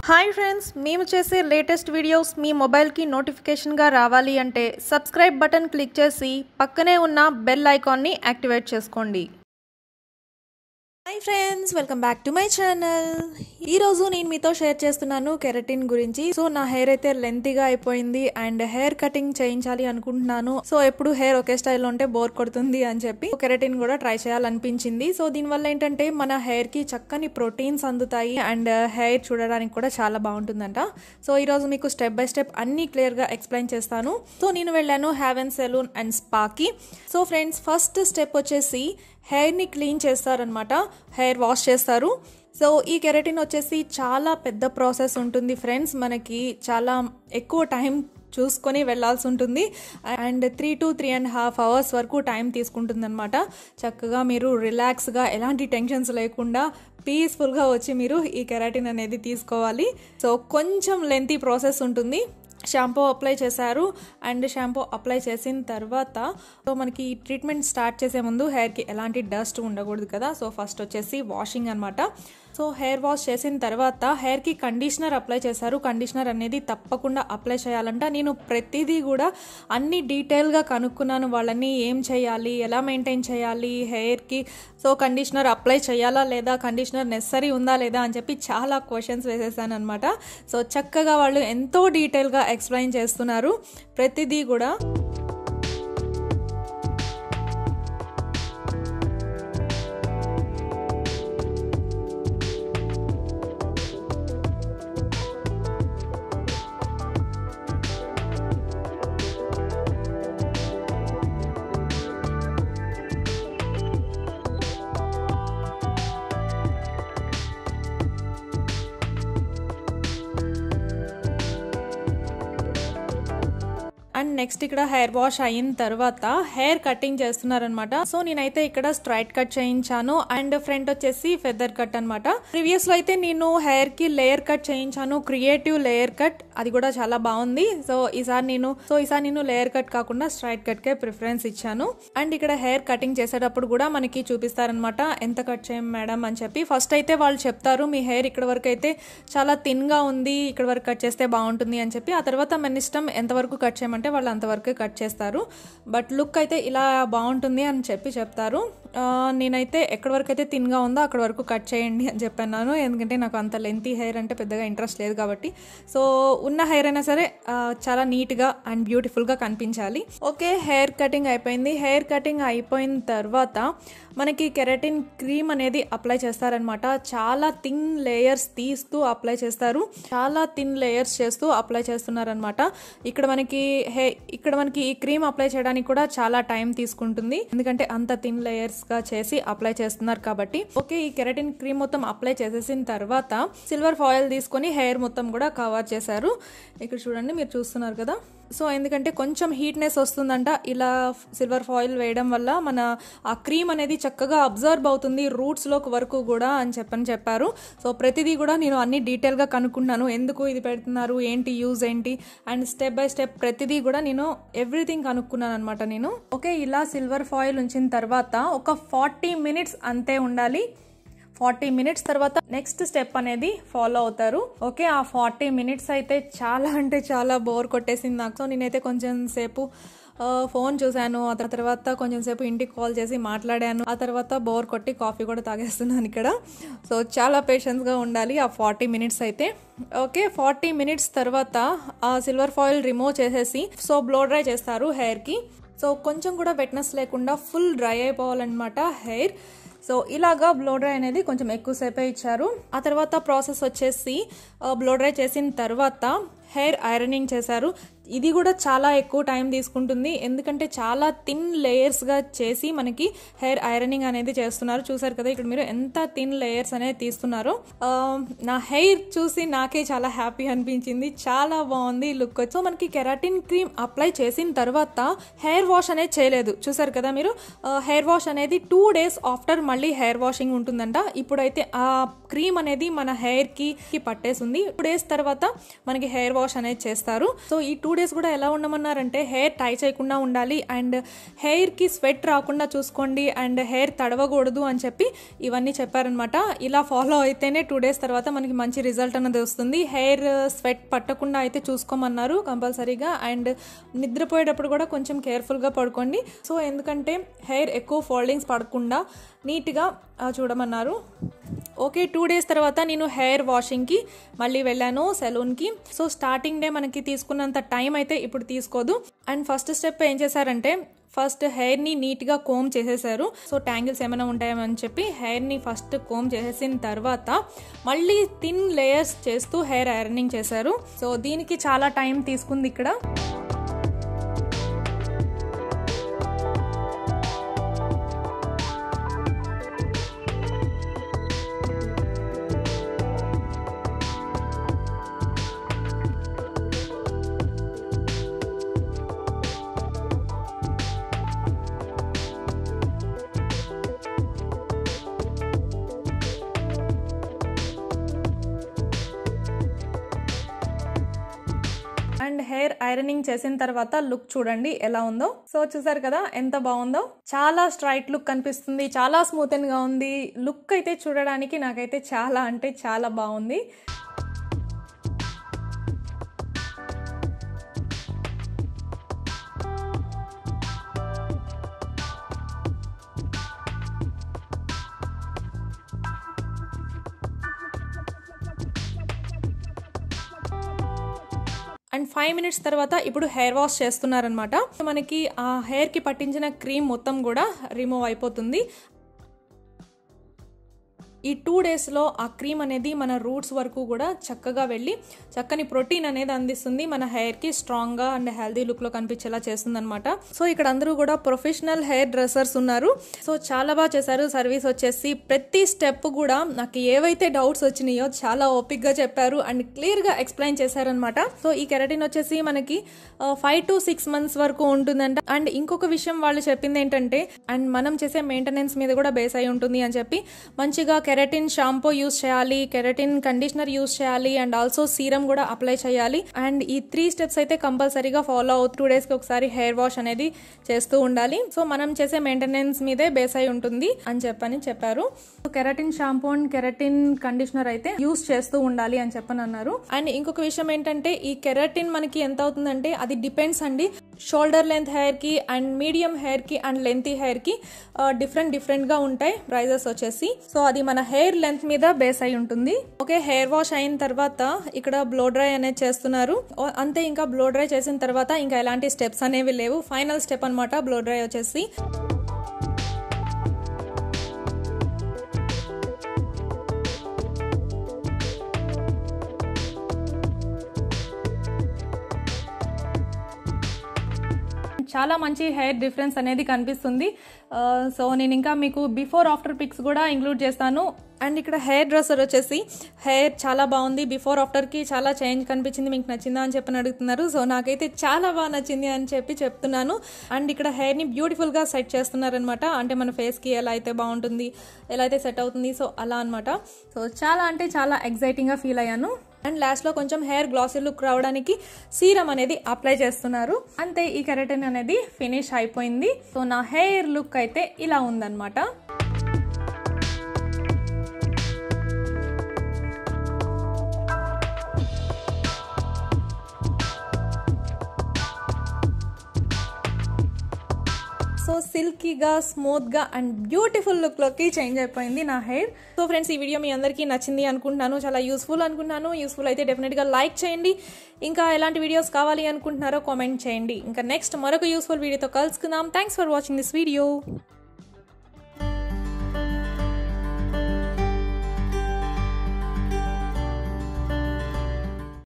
hi friends మేము చేసే latest videos మీ మొబైల్కి నోటిఫికేషన్గా రావాలి అంటే సబ్స్క్రైబ్ బటన్ క్లిక్ చేసి పక్కనే ఉన్న బెల్ ఐకాన్ని యాక్టివేట్ చేసుకోండి hi friends welcome back to my channel ఈరోజు నేను మీతో షేర్ చేస్తున్నాను కెరటిన్ గురించి సో నా హెయిర్ అయితే లెంతీగా అయిపోయింది అండ్ హెయిర్ కటింగ్ చేయించాలి అనుకుంటున్నాను సో ఎప్పుడు హెయిర్ ఒకే స్టైల్లో ఉంటే బోర్ కొడుతుంది అని చెప్పి కెరటిన్ కూడా ట్రై చేయాలనిపించింది సో దీనివల్ల ఏంటంటే మన హెయిర్ కి చక్కని ప్రోటీన్స్ అందుతాయి అండ్ హెయిర్ చూడడానికి కూడా చాలా బాగుంటుందంట సో ఈరోజు మీకు స్టెప్ బై స్టెప్ అన్ని క్లియర్గా ఎక్స్ప్లెయిన్ చేస్తాను సో నేను వెళ్ళాను హ్యావెన్ సెలూన్ అండ్ స్పాకి సో ఫ్రెండ్స్ ఫస్ట్ స్టెప్ వచ్చేసి హెయిర్ని క్లీన్ చేస్తారనమాట హెయిర్ వాష్ చేస్తారు సో ఈ కెరటిన్ వచ్చేసి చాలా పెద్ద ప్రాసెస్ ఉంటుంది ఫ్రెండ్స్ మనకి చాలా ఎక్కువ టైం చూసుకొని వెళ్ళాల్సి ఉంటుంది and three to three and half hours వరకు టైం తీసుకుంటుంది అనమాట చక్కగా మీరు రిలాక్స్గా ఎలాంటి టెన్షన్స్ లేకుండా పీస్ఫుల్గా వచ్చి మీరు ఈ కెరాటిన్ అనేది తీసుకోవాలి సో కొంచెం లెంతీ ప్రాసెస్ ఉంటుంది షాంపూ అప్లై చేశారు అండ్ షాంపూ అప్లై చేసిన తర్వాత సో మనకి ఈ ట్రీట్మెంట్ స్టార్ట్ చేసే ముందు హెయిర్కి ఎలాంటి డస్ట్ ఉండకూడదు కదా సో ఫస్ట్ వచ్చేసి వాషింగ్ అనమాట సో హెయిర్ వాష్ చేసిన తర్వాత హెయిర్కి కండిషనర్ అప్లై చేశారు కండిషనర్ అనేది తప్పకుండా అప్లై చేయాలంట నేను ప్రతిదీ కూడా అన్ని డీటెయిల్గా కనుక్కున్నాను వాళ్ళని ఏం చేయాలి ఎలా మెయింటైన్ చేయాలి హెయిర్కి సో కండిషనర్ అప్లై చేయాలా లేదా కండిషనర్ నెసరీ ఉందా లేదా అని చెప్పి చాలా క్వశ్చన్స్ వేసేసాను అనమాట సో చక్కగా వాళ్ళు ఎంతో డీటెయిల్గా ఎక్స్ప్లెయిన్ చేస్తున్నారు ప్రతిదీ కూడా అండ్ నెక్స్ట్ ఇక్కడ హెయిర్ వాష్ అయిన తర్వాత హెయిర్ కటింగ్ చేస్తున్నారనమాట సో నేనైతే ఇక్కడ స్ట్రైట్ కట్ చేయించాను అండ్ ఫ్రంట్ వచ్చేసి ఫెదర్ కట్ అనమాట ప్రీవియస్ లో అయితే నేను హెయిర్ కి లేయర్ కట్ చేయించాను క్రియేటివ్ లేయర్ కట్ అది కూడా చాలా బాగుంది సో ఈసారి నేను సో ఈసారి నేను లేయర్ కట్ కాకుండా స్ట్రైట్ కట్ కే ప్రిఫరెన్స్ ఇచ్చాను అండ్ ఇక్కడ హెయిర్ కటింగ్ చేసేటప్పుడు కూడా మనకి చూపిస్తారనమాట ఎంత కట్ చేయం మేడం అని చెప్పి ఫస్ట్ అయితే వాళ్ళు చెప్తారు మీ హెయిర్ ఇక్కడ వరకు అయితే చాలా థిన్ గా ఉంది ఇక్కడ వరకు కట్ చేస్తే బాగుంటుంది అని చెప్పి ఆ తర్వాత మన ఇష్టం ఎంతవరకు కట్ చేయమంటే అంటే వాళ్ళు అంతవరకు కట్ చేస్తారు బట్ లుక్ అయితే ఇలా బాగుంటుంది అని చెప్పి చెప్తారు నేనైతే ఎక్కడి వరకు అయితే థిన్గా ఉందో అక్కడ వరకు కట్ చేయండి అని చెప్పన్నాను ఎందుకంటే నాకు అంత లెంతీ హెయిర్ అంటే పెద్దగా ఇంట్రెస్ట్ లేదు కాబట్టి సో ఉన్న హెయిర్ అయినా సరే చాలా నీట్గా అండ్ బ్యూటిఫుల్గా కనిపించాలి ఓకే హెయిర్ కటింగ్ అయిపోయింది హెయిర్ కటింగ్ అయిపోయిన తర్వాత మనకి కెరటిన్ క్రీమ్ అనేది అప్లై చేస్తారనమాట చాలా థిన్ లేయర్స్ తీస్తూ అప్లై చేస్తారు చాలా థిన్ లేయర్స్ చేస్తూ అప్లై చేస్తున్నారనమాట ఇక్కడ మనకి హే ఇక్కడ మనకి ఈ క్రీమ్ అప్లై చేయడానికి కూడా చాలా టైం తీసుకుంటుంది ఎందుకంటే అంత థిన్ లేయర్స్ గా చేసి అప్లై చేస్తున్నారు కాబట్టి ఓకే ఈ కెరటిన్ క్రీమ్ మొత్తం అప్లై చేసేసిన తర్వాత సిల్వర్ ఫాయిల్ తీసుకొని హెయిర్ మొత్తం కూడా కవర్ చేశారు ఇక్కడ చూడండి మీరు చూస్తున్నారు కదా సో ఎందుకంటే కొంచెం హీట్నెస్ వస్తుందంట ఇలా సిల్వర్ ఫాయిల్ వేయడం వల్ల మన ఆ క్రీమ్ అనేది చక్కగా అబ్జర్వ్ అవుతుంది రూట్స్లోకి వరకు కూడా అని చెప్పని చెప్పారు సో ప్రతిదీ కూడా నేను అన్ని డీటెయిల్గా కనుక్కున్నాను ఎందుకు ఇది పెడుతున్నారు ఏంటి యూజ్ ఏంటి అండ్ స్టెప్ బై స్టెప్ ప్రతిదీ కూడా నేను ఎవ్రీథింగ్ కనుక్కున్నాను అనమాట నేను ఓకే ఇలా సిల్వర్ ఫాయిల్ ఉంచిన తర్వాత ఒక ఫార్టీ మినిట్స్ అంతే ఉండాలి ఫార్టీ మినిట్స్ తర్వాత నెక్స్ట్ స్టెప్ అనేది ఫాలో అవుతారు ఓకే ఆ ఫార్టీ మినిట్స్ అయితే చాలా అంటే చాలా బోర్ కొట్టేసింది నాకు సో నేనైతే కొంచెం సేపు ఫోన్ చూశాను ఆ తర్వాత కొంచెం సేపు ఇంటికి కాల్ చేసి మాట్లాడాను ఆ తర్వాత బోర్ కొట్టి కాఫీ కూడా తాగేస్తున్నాను ఇక్కడ సో చాలా పేషెన్స్గా ఉండాలి ఆ ఫార్టీ మినిట్స్ అయితే ఓకే ఫార్టీ మినిట్స్ తర్వాత ఆ సిల్వర్ ఫాయిల్ రిమూవ్ చేసేసి సో బ్లో డ్రై చేస్తారు హెయిర్కి సో కొంచెం కూడా వెట్నెస్ లేకుండా ఫుల్ డ్రై అయిపోవాలన్నమాట హెయిర్ సో ఇలాగా బ్లో డ్రై అనేది కొంచెం ఎక్కువసేపే ఇచ్చారు ఆ తర్వాత ప్రాసెస్ వచ్చేసి బ్లో డ్రై చేసిన తర్వాత హెయిర్ ఐరనింగ్ చేశారు ఇది కూడా చాలా ఎక్కువ టైం తీసుకుంటుంది ఎందుకంటే చాలా థిన్ లేయర్స్గా చేసి మనకి హెయిర్ ఐరనింగ్ అనేది చేస్తున్నారు చూసారు కదా ఇక్కడ మీరు ఎంత థిన్ లేయర్స్ అనేది తీస్తున్నారో నా హెయిర్ చూసి నాకే చాలా హ్యాపీ అనిపించింది చాలా బాగుంది లుక్ సో మనకి కెరాటిన్ క్రీమ్ అప్లై చేసిన తర్వాత హెయిర్ వాష్ అనేది చేయలేదు చూసారు కదా మీరు హెయిర్ వాష్ అనేది టూ డేస్ ఆఫ్టర్ మళ్ళీ హెయిర్ వాషింగ్ ఉంటుందంట ఇప్పుడైతే ఆ క్రీమ్ అనేది మన హెయిర్ కి పట్టేసింది టూ డేస్ తర్వాత మనకి హెయిర్ వాష్ అనేది చేస్తారు సో ఈ టూ డేస్ కూడా ఎలా ఉండమన్నారంటే హెయిర్ టై చేయకుండా ఉండాలి అండ్ హెయిర్కి స్వెట్ రాకుండా చూసుకోండి అండ్ హెయిర్ తడవకూడదు అని చెప్పి ఇవన్నీ చెప్పారనమాట ఇలా ఫాలో అయితేనే టూ డేస్ తర్వాత మనకి మంచి రిజల్ట్ అన్నది వస్తుంది హెయిర్ స్వెట్ పట్టకుండా అయితే చూసుకోమన్నారు కంపల్సరీగా అండ్ నిద్రపోయేటప్పుడు కూడా కొంచెం కేర్ఫుల్గా పడుకోండి సో ఎందుకంటే హెయిర్ ఎక్కువ ఫోల్డింగ్స్ పడకుండా నీట్గా ఆ, చూడమన్నారు ఓకే టూ డేస్ తర్వాత నేను హెయిర్ వాషింగ్కి మళ్ళీ వెళ్ళాను సెలూన్కి సో స్టార్టింగ్ డే మనకి తీసుకున్నంత టైం అయితే ఇప్పుడు తీసుకోదు అండ్ ఫస్ట్ స్టెప్ ఏం చేశారంటే ఫస్ట్ హెయిర్ని నీట్గా కోమ్ చేసేసారు సో ట్యాంగిల్స్ ఏమైనా ఉంటాయేమని చెప్పి హెయిర్ని ఫస్ట్ కోమ్ చేసేసిన తర్వాత మళ్ళీ థిన్ లేయర్స్ చేస్తూ హెయిర్ ఐరనింగ్ చేశారు సో దీనికి చాలా టైం తీసుకుంది ఇక్కడ అండ్ హెయిర్ ఐరనింగ్ చేసిన తర్వాత లుక్ చూడండి ఎలా ఉందో సో చూసారు కదా ఎంత బాగుందో చాలా స్ట్రైట్ లుక్ కనిపిస్తుంది చాలా స్మూత్ గా ఉంది లుక్ అయితే చూడడానికి నాకైతే చాలా అంటే చాలా బాగుంది అండ్ ఫైవ్ మినిట్స్ తర్వాత ఇప్పుడు హెయిర్ వాష్ చేస్తున్నారనమాట మనకి ఆ హెయిర్కి పట్టించిన క్రీమ్ మొత్తం కూడా రిమూవ్ అయిపోతుంది ఈ టూ డేస్లో ఆ క్రీమ్ అనేది మన రూట్స్ వరకు కూడా చక్కగా వెళ్ళి చక్కని ప్రోటీన్ అనేది అందిస్తుంది మన హెయిర్కి స్ట్రాంగ్గా అండ్ హెల్దీ లుక్లో కనిపించేలా చేస్తుంది అనమాట సో ఇక్కడ అందరూ కూడా ప్రొఫెషనల్ హెయిర్ డ్రెస్సర్స్ ఉన్నారు సో చాలా బాగా చేశారు సర్వీస్ వచ్చేసి ప్రతి స్టెప్ కూడా నాకు ఏవైతే డౌట్స్ వచ్చినాయో చాలా ఓపిక్గా చెప్పారు అండ్ క్లియర్గా ఎక్స్ప్లెయిన్ చేశారనమాట సో ఈ కెరటిన్ వచ్చేసి మనకి ఫైవ్ టు సిక్స్ మంత్స్ వరకు ఉంటుందంట అండ్ ఇంకొక విషయం వాళ్ళు చెప్పింది ఏంటంటే అండ్ మనం చేసే మెయింటెనెన్స్ మీద కూడా బేస్ అయి ఉంటుంది అని చెప్పి మంచిగా కెరటిన్ షాంపూ యూస్ చేయాలి కెరటిన్ కండిషనర్ యూస్ చేయాలి అండ్ ఆల్సో సీరం కూడా అప్లై చేయాలి అండ్ ఈ త్రీ స్టెప్స్ అయితే కంపల్సరీగా ఫాలో అవుతూ టూ డేస్కి ఒకసారి హెయిర్ వాష్ అనేది చేస్తూ ఉండాలి సో మనం చేసే మెయింటెనెన్స్ మీదే బేస్ అయి ఉంటుంది అని చెప్పని చెప్పారు keratin shampoo and keratin conditioner అయితే యూస్ చేస్తూ ఉండాలి అని చెప్పని అన్నారు అండ్ ఇంకొక విషయం ఏంటంటే ఈ కెరటిన్ మనకి ఎంత అవుతుందంటే అది డిపెండ్స్ అండి షోల్డర్ లెంత్ హెయిర్ కి అండ్ మీడియం హెయిర్ కి అండ్ లెంతీ హెయిర్ కి డిఫరెంట్ డిఫరెంట్ గా ఉంటాయి ప్రైజెస్ వచ్చేసి సో అది మన హెయిర్ లెంత్ మీద బేస్ అయి ఉంటుంది ఓకే హెయిర్ వాష్ అయిన తర్వాత ఇక్కడ బ్లో డ్రై అనేది చేస్తున్నారు ఓ, అంతే ఇంకా బ్లో డ్రై చేసిన తర్వాత ఇంకా ఎలాంటి స్టెప్స్ అనేవి లేవు ఫైనల్ స్టెప్ అన్నమాట బ్లో డ్రై వచ్చేసి చాలా మంచి హెయిర్ డిఫరెన్స్ అనేది కనిపిస్తుంది ఆ, సో నేను ఇంకా మీకు బిఫోర్ ఆఫ్టర్ పిక్స్ కూడా ఇంక్లూడ్ చేస్తాను అండ్ ఇక్కడ హెయిర్ డ్రెస్సర్ వచ్చేసి హెయిర్ చాలా బాగుంది బిఫోర్ ఆఫ్టర్కి చాలా చేంజ్ కనిపించింది మీకు నచ్చిందా అని చెప్పని అడుగుతున్నారు సో నాకైతే చాలా బాగా నచ్చింది అని చెప్పి చెప్తున్నాను అండ్ ఇక్కడ హెయిర్ని బ్యూటిఫుల్గా సెట్ చేస్తున్నారనమాట అంటే మన ఫేస్కి ఎలా అయితే బాగుంటుంది ఎలా అయితే సెట్ అవుతుంది సో అలా అనమాట సో చాలా అంటే చాలా ఎగ్జైటింగ్గా ఫీల్ అయ్యాను అండ్ లాస్ట్లో కొంచెం హెయిర్ గ్లాసీ లుక్ రావడానికి సీరం అనేది అప్లై చేస్తున్నారు అంతే ఈ కెరటిన్ అనేది ఫినిష్ అయిపోయింది సో నా హెయిర్ లుక్ అయితే ఇలా ఉందన్నమాట సో సిల్కీగా స్మూత్గా అండ్ బ్యూటిఫుల్ లుక్లోకి చేంజ్ అయిపోయింది నా హెయిర్ సో ఫ్రెండ్స్ ఈ వీడియో మీ అందరికీ నచ్చింది అనుకుంటున్నాను చాలా యూస్ఫుల్ అనుకుంటున్నాను యూస్ఫుల్ అయితే డెఫినెట్గా లైక్ చేయండి ఇంకా ఎలాంటి వీడియోస్ కావాలి అనుకుంటున్నారో కామెంట్ చేయండి ఇంకా నెక్స్ట్ మరొక యూస్ఫుల్ వీడియోతో కలుసుకుందాం thanks for watching this video